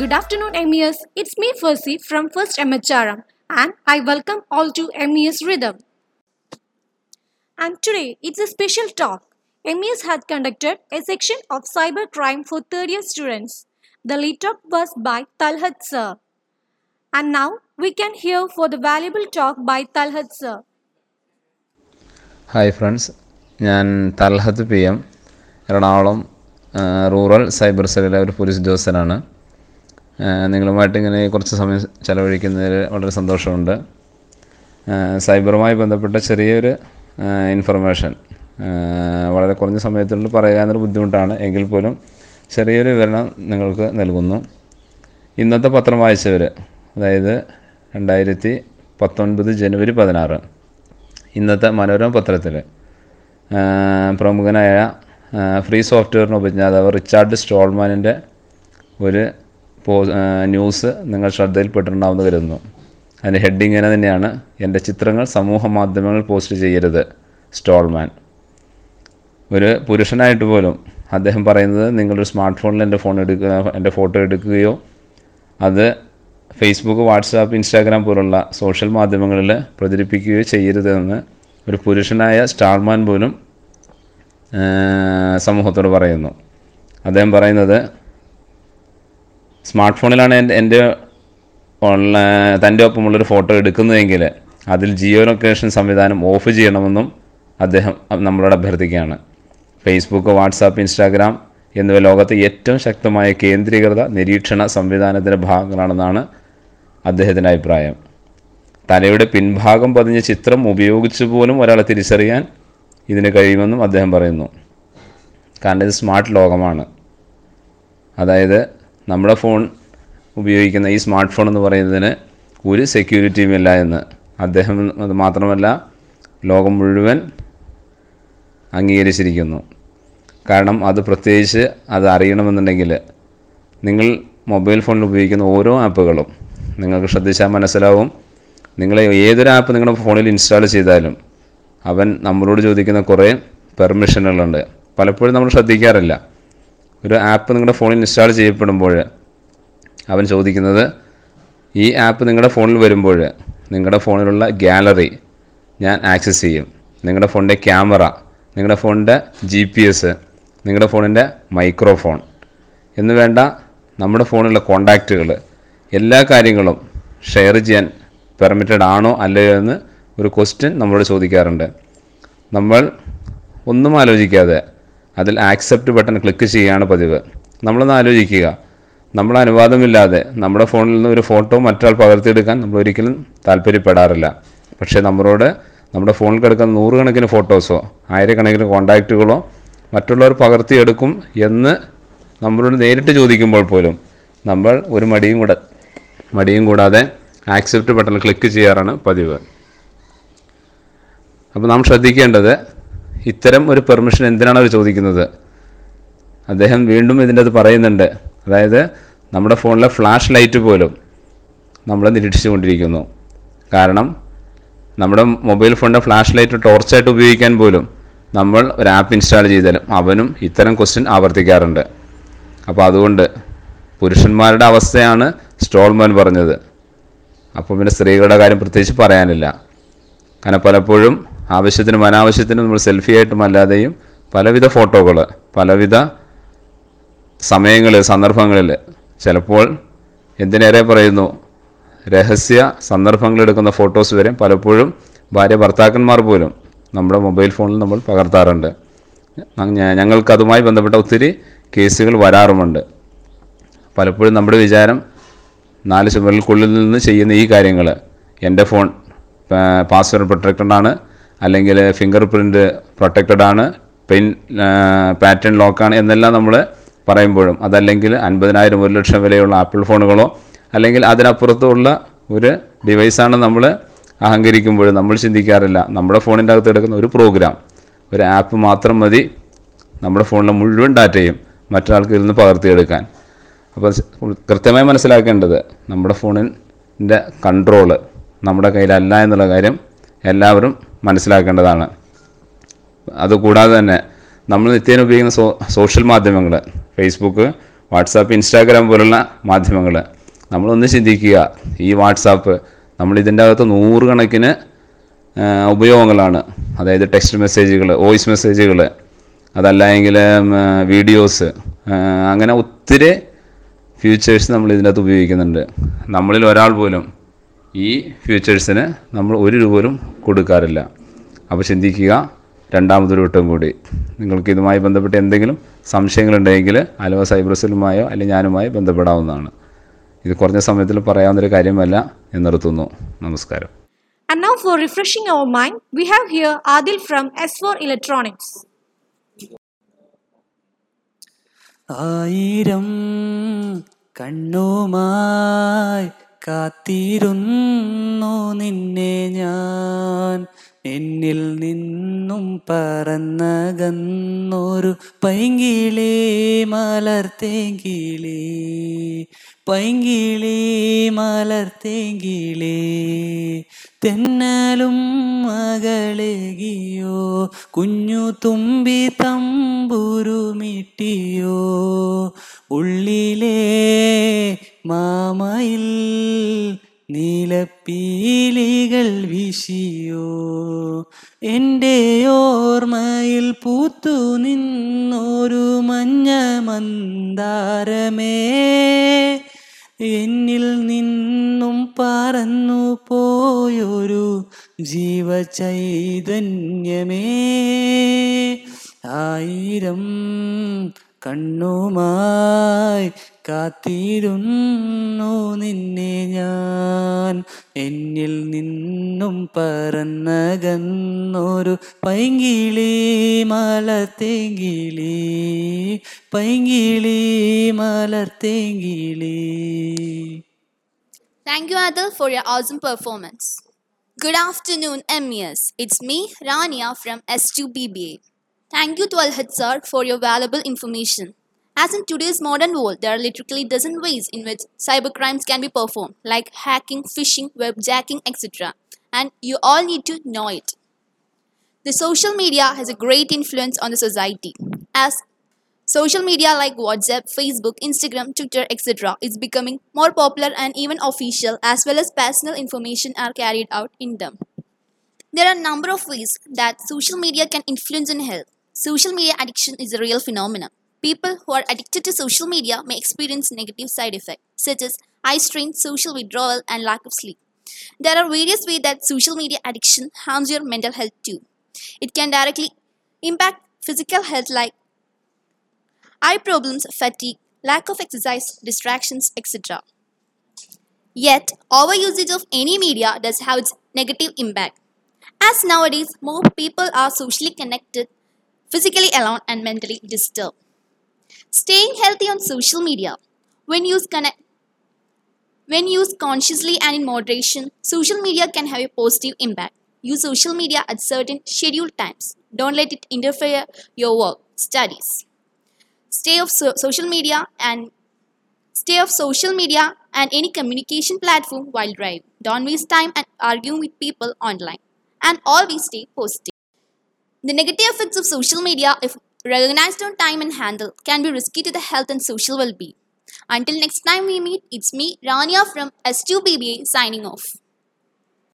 Good afternoon, MES. It's me, Percy, from First MHRM, and I welcome all to MES Rhythm. And today, it's a special talk. MES had conducted a section of cyber crime for third year students. The lead talk was by Talhat sir. And now, we can hear for the valuable talk by Talhat sir. Hi friends ഞാൻ Talhat P M Ernakulam ആ, rural cyber സെല്ലിലെ ഒരു police ഉദ്യോഗസ്ഥനാണ് ആ, നിങ്ങളുമായിട്ട് ഇങ്ങനെ കുറച്ച് സമയം ചെലവഴിക്കുന്നതിൽ വളരെ സന്തോഷമുണ്ട് ആ, സൈബറുമായി ബന്ധപ്പെട്ട ചെറിയൊരു ആ, ഇൻഫർമേഷൻ ആ, വളരെ കുറഞ്ഞ സമയത്തിനുള്ളിൽ പറയാനൊരു ബുദ്ധിമുട്ടാണ് എങ്കിൽ പോലും ചെറിയൊരു വിവരണം നിങ്ങൾക്ക് നൽകുന്നു ഇന്നത്തെ പത്രം വായിച്ചവർ അതായത് രണ്ടായിരത്തി പത്തൊൻപത് ജനുവരി പതിനാറ് ഇന്നത്തെ മനോരമ പത്രത്തിൽ പ്രമുഖനായ ആ, ഫ്രീ സോഫ്റ്റ്വെയറിന് ഉപജ്ഞാതാവ് റിച്ചാർഡ് സ്റ്റോൾമാനിൻ്റെ ഒരു പോ ആ, ന്യൂസ് നിങ്ങൾ ശ്രദ്ധയിൽപ്പെട്ടിട്ടുണ്ടാവുമെന്ന് കരുതുന്നു അതിൻ്റെ ഹെഡിങ് ഇങ്ങനെ തന്നെയാണ് എൻ്റെ ചിത്രങ്ങൾ സമൂഹ മാധ്യമങ്ങളിൽ പോസ്റ്റ് ചെയ്യരുത് സ്റ്റോൾമാൻ ഒരു പുരുഷനായിട്ട് പോലും അദ്ദേഹം പറയുന്നത് നിങ്ങളൊരു സ്മാർട്ട് ഫോണിൽ എൻ്റെ ഫോൺ എടുക്കുക എൻ്റെ ഫോട്ടോ എടുക്കുകയോ അത് ഫേസ്ബുക്ക് വാട്സാപ്പ് ഇൻസ്റ്റാഗ്രാം പോലുള്ള സോഷ്യൽ മാധ്യമങ്ങളിൽ പ്രചരിപ്പിക്കുകയോ ചെയ്യരുതെന്ന് ഒരു പുരുഷനായ സ്റ്റാർമാൻ പോലും ആ, സമൂഹത്തോട് പറയുന്നു അദ്ദേഹം പറയുന്നത് സ്മാർട്ട് ഫോണിലാണ് എൻ്റെ എൻ്റെ ഓൺലൈൻ തൻ്റെ ഒപ്പമുള്ളൊരു ഫോട്ടോ എടുക്കുന്നതെങ്കിൽ അതിൽ ജിയോ ലൊക്കേഷൻ സംവിധാനം ഓഫ് ചെയ്യണമെന്നും അദ്ദേഹം നമ്മളോട് അഭ്യർത്ഥിക്കുകയാണ് ഫേസ്ബുക്ക് വാട്സാപ്പ് ഇൻസ്റ്റാഗ്രാം എന്നിവ ലോകത്തെ ഏറ്റവും ശക്തമായ കേന്ദ്രീകൃത നിരീക്ഷണ സംവിധാനത്തിൻ്റെ ഭാഗങ്ങളാണെന്നാണ് അദ്ദേഹത്തിൻ്റെ അഭിപ്രായം തലയുടെ പിൻഭാഗം പതിഞ്ഞ ചിത്രം ഉപയോഗിച്ച് പോലും ഒരാളെ തിരിച്ചറിയാൻ ഇതിന് കഴിയുമെന്നും അദ്ദേഹം പറയുന്നു കാരണം ഇത് സ്മാർട്ട് ലോകമാണ് അതായത് നമ്മുടെ ഫോൺ ഉപയോഗിക്കുന്ന ഈ സ്മാർട്ട് ഫോൺ എന്ന് പറയുന്നതിന് ഒരു സെക്യൂരിറ്റിയും ഇല്ല എന്ന് അദ്ദേഹം അത് മാത്രമല്ല ലോകം മുഴുവൻ അംഗീകരിച്ചിരിക്കുന്നു കാരണം അത് പ്രത്യേകിച്ച് അത് അറിയണമെന്നുണ്ടെങ്കിൽ നിങ്ങൾ മൊബൈൽ ഫോണിൽ ഉപയോഗിക്കുന്ന ഓരോ ആപ്പുകളും നിങ്ങൾക്ക് ശ്രദ്ധിച്ചാൽ മനസ്സിലാവും നിങ്ങൾ ഏതൊരു ആപ്പ് നിങ്ങളുടെ ഫോണിൽ ഇൻസ്റ്റാൾ ചെയ്താലും അവൻ നമ്മളോട് ചോദിക്കുന്ന കുറേ പെർമിഷനുകളുണ്ട് പലപ്പോഴും നമ്മൾ ശ്രദ്ധിക്കാറില്ല ഒരു ആപ്പ് നിങ്ങളുടെ ഫോണിൽ ഇൻസ്റ്റാൾ ചെയ്യപ്പെടുമ്പോൾ അവൻ ചോദിക്കുന്നത് ഈ ആപ്പ് നിങ്ങളുടെ ഫോണിൽ വരുമ്പോൾ നിങ്ങളുടെ ഫോണിലുള്ള ഗാലറി ഞാൻ ആക്സസ് ചെയ്യും നിങ്ങളുടെ ഫോണിൻ്റെ ക്യാമറ നിങ്ങളുടെ ഫോണിൻ്റെ ജി പി എസ് നിങ്ങളുടെ ഫോണിൻ്റെ മൈക്രോഫോൺ എന്ന് വേണ്ട നമ്മുടെ ഫോണിലുള്ള കോണ്ടാക്റ്റുകൾ എല്ലാ കാര്യങ്ങളും ഷെയർ ചെയ്യാൻ പെർമിറ്റഡ് ആണോ അല്ലയോ എന്ന് ഒരു ക്വസ്റ്റ്യൻ നമ്മളോട് ചോദിക്കാറുണ്ട് നമ്മൾ ഒന്നും ആലോചിക്കാതെ അതിൽ ആക്സെപ്റ്റ് ബട്ടൺ ക്ലിക്ക് ചെയ്യുകയാണ് പതിവ് നമ്മളൊന്ന് ആലോചിക്കുക നമ്മൾ അനുവാദമില്ലാതെ നമ്മുടെ ഫോണിൽ നിന്ന് ഒരു ഫോട്ടോ മറ്റൊരാൾ പകർത്തിയെടുക്കാൻ നമ്മൾ ഒരിക്കലും താല്പര്യപ്പെടാറില്ല പക്ഷേ നമ്മളോട് നമ്മുടെ ഫോണിൽ കിടക്കുന്ന നൂറുകണക്കിന് ഫോട്ടോസോ ആയിരക്കണക്കിന് കോണ്ടാക്റ്റുകളോ മറ്റുള്ളവർ പകർത്തിയെടുക്കും എന്ന് നമ്മളോട് നേരിട്ട് ചോദിക്കുമ്പോൾ പോലും നമ്മൾ ഒരു മടിയും കൂടെ മടിയും കൂടാതെ ആക്സെപ്റ്റ് ബട്ടൺ ക്ലിക്ക് ചെയ്യാറാണ് പതിവ് അപ്പോൾ നാം ശ്രദ്ധിക്കേണ്ടത് ഇത്തരം ഒരു പെർമിഷൻ എന്തിനാണ് അവർ ചോദിക്കുന്നത് അദ്ദേഹം വീണ്ടും ഇതിൻ്റെ അത് പറയുന്നുണ്ട് അതായത് നമ്മുടെ ഫോണിലെ ഫ്ലാഷ് ലൈറ്റ് പോലും നമ്മൾ നിരീക്ഷിച്ചുകൊണ്ടിരിക്കുന്നു കാരണം നമ്മുടെ മൊബൈൽ ഫോണിൻ്റെ ഫ്ലാഷ് ലൈറ്റ് ടോർച്ചായിട്ട് ഉപയോഗിക്കാൻ പോലും നമ്മൾ ഒരു ആപ്പ് ഇൻസ്റ്റാൾ ചെയ്താലും അവനും ഇത്തരം ക്വസ്റ്റ്യൻ ആവർത്തിക്കാറുണ്ട് അപ്പോൾ അതുകൊണ്ട് പുരുഷന്മാരുടെ അവസ്ഥയാണ് സ്റ്റോൾമാൻ പറഞ്ഞത് അപ്പോൾ പിന്നെ സ്ത്രീകളുടെ കാര്യം പ്രത്യേകിച്ച് പറയാനില്ല കാരണം പലപ്പോഴും ആവശ്യത്തിനും അനാവശ്യത്തിനും നമ്മൾ സെൽഫി ആയിട്ടും അല്ലാതെയും പലവിധ ഫോട്ടോകൾ പലവിധ സമയങ്ങളിൽ സന്ദർഭങ്ങളിൽ ചിലപ്പോൾ എന്തിനേറെ പറയുന്നു രഹസ്യ സന്ദർഭങ്ങളെടുക്കുന്ന ഫോട്ടോസ് വരെ പലപ്പോഴും ഭാര്യ ഭർത്താക്കന്മാർ പോലും നമ്മുടെ മൊബൈൽ ഫോണിൽ നമ്മൾ പകർത്താറുണ്ട് ഞ- ഞങ്ങൾക്ക് അതുമായി ബന്ധപ്പെട്ട ഒത്തിരി കേസുകൾ വരാറുമുണ്ട് പലപ്പോഴും നമ്മുടെ വിചാരം നാല് ചുമരിൽക്കുള്ളിൽ നിന്ന് ചെയ്യുന്ന ഈ കാര്യങ്ങൾ എൻ്റെ ഫോൺ പാസ്വേഡ് പ്രൊട്ടക്റ്റഡ് ആണ് അല്ലെങ്കിൽ ഫിംഗർ പ്രിൻറ്റ് പ്രൊട്ടക്റ്റഡ് ആണ് പെയിൻ പാറ്റേൺ ലോക്കാണ് എന്നെല്ലാം നമ്മൾ പറയുമ്പോഴും അതല്ലെങ്കിൽ അൻപതിനായിരം ഒരു ലക്ഷം വിലയുള്ള ആപ്പിൾ ഫോണുകളോ അല്ലെങ്കിൽ അതിനപ്പുറത്തുള്ള ഒരു ഡിവൈസാണ് നമ്മൾ അഹങ്കരിക്കുമ്പോൾ നമ്മൾ ചിന്തിക്കാറില്ല നമ്മുടെ ഫോണിൻ്റെ അകത്ത് എടുക്കുന്ന ഒരു പ്രോഗ്രാം ഒരു ആപ്പ് മാത്രം മതി നമ്മുടെ ഫോണിലെ മുഴുവൻ ഡാറ്റയും മറ്റൊരാൾക്ക് ഇതിൽ നിന്ന് പകർത്തിയെടുക്കാൻ അപ്പോൾ സ് കൃത്യമായി മനസ്സിലാക്കേണ്ടത് നമ്മുടെ ഫോണിൻ്റെ കൺട്രോള് നമ്മുടെ കയ്യിലല്ല എന്നുള്ള കാര്യം എല്ലാവരും മനസ്സിലാക്കേണ്ടതാണ് അതുകൂടാതെ തന്നെ നമ്മൾ നിത്യേന ഉപയോഗിക്കുന്ന സോ സോഷ്യൽ മാധ്യമങ്ങൾ ഫേസ്ബുക്ക് വാട്സാപ്പ് ഇൻസ്റ്റാഗ്രാം പോലുള്ള മാധ്യമങ്ങൾ നമ്മളൊന്ന് ചിന്തിക്കുക ഈ വാട്സാപ്പ് നമ്മൾ ഇതിൻ്റെ അകത്ത് നൂറുകണക്കിന് ആ, ഉപയോഗങ്ങളാണ് അതായത് ടെക്സ്റ്റ് മെസ്സേജുകൾ വോയിസ് മെസ്സേജുകൾ അതല്ലെങ്കിൽ വീഡിയോസ് അങ്ങനെ ഒത്തിരി ഫ്യൂച്ചേഴ്സ് നമ്മൾ ഇതിനകത്ത് ഉപയോഗിക്കുന്നുണ്ട് നമ്മളിൽ ഒരാൾ പോലും ഈ ഫ്യൂച്ചേഴ്സിന് നമ്മൾ ഒരു രൂപ പോലും കൊടുക്കാറില്ല അപ്പോൾ ചിന്തിക്കുക രണ്ടാമതൊരു വട്ടം കൂടി നിങ്ങൾക്ക് ഇതുമായി ബന്ധപ്പെട്ട് എന്തെങ്കിലും സംശയങ്ങളുണ്ടെങ്കിൽ അലവ സൈബർ സെല്ലുമായോ അല്ലെങ്കിൽ ഞാനുമായി ബന്ധപ്പെടാവുന്നതാണ് ഇത് കുറഞ്ഞ സമയത്തിൽ പറയാവുന്നൊരു കാര്യമല്ല എന്ന് നിർത്തുന്നു നമസ്കാരം And now for refreshing our mind, we have here Adil from S4 Electronics. ആയിരം കണ്ണുമായി കാത്തിരുന്നു നിന്നെ ഞാൻ എന്നിൽ നിന്നും പറന്നകന്നൊരു പൈങ്കിളി മലർത്തേങ്കിളി പൈങ്കിളി മലർത്തേങ്കിളി തെന്നലും മകളേകിയോ കുഞ്ഞു തുമ്പി തമ്പുരുമിട്ടിയോ ഉള്ളിലെ മാമയിൽ നീലപ്പീലികൾ വീശിയോ എൻ്റെ ഓർമ്മയിൽ പൂത്തു നിന്നൊരു മഞ്ഞ മന്ദാരമേ എന്നിൽ നിന്നും പറന്നു പോയൊരു ജീവചൈതന്യമേ ആയിരം കണ്ണുമായി കാത്തിരുന്നു നിന്നെ ഞാൻ എന്നിൽ നിന്നും പറന്നകന്നൊരു പൈങ്കിളി മലത്തേങ്കിളി പൈങ്കിളി മലത്തേങ്കിളി Thank you, Adil, for your awesome performance. Good afternoon, MES. It's me, Rania from S2BBA. Thank you to Alhad sir for your valuable information. As in today's modern world, there are literally dozen ways in which cybercrimes can be performed, like hacking, phishing, webjacking, etc. And you all need to know it. The social media has a great influence on the society, as Social media like WhatsApp, Facebook, Instagram, Twitter, etc. is becoming more popular and even official as well as personal information are carried out in them. There are a number of ways that social media can influence in health. Social media addiction is a real phenomenon. People who are addicted to social media may experience negative side effects such as eye strain, social withdrawal, and lack of sleep. There are various ways that social media addiction harms your mental health too. It can directly impact physical health like eye problems, fatigue, lack of exercise, distractions, etc. Yet, overusage of any media does have its negative impact. As nowadays, more people are socially connected, physically alone, and mentally disturbed. Staying healthy on social media, when used connect, when used consciously and in moderation, social media can have a positive impact. Use social media at certain scheduled times. Don't let it interfere your work, studies stay off so- social media and stay off social media and any communication platform while driving. Don't waste time and arguing with people online. And always stay positive. The negative effects of social media, if recognized on time and handled, can be risky to the health and social well-being. Until next time we meet, it's me, Rania from S2BBA signing off.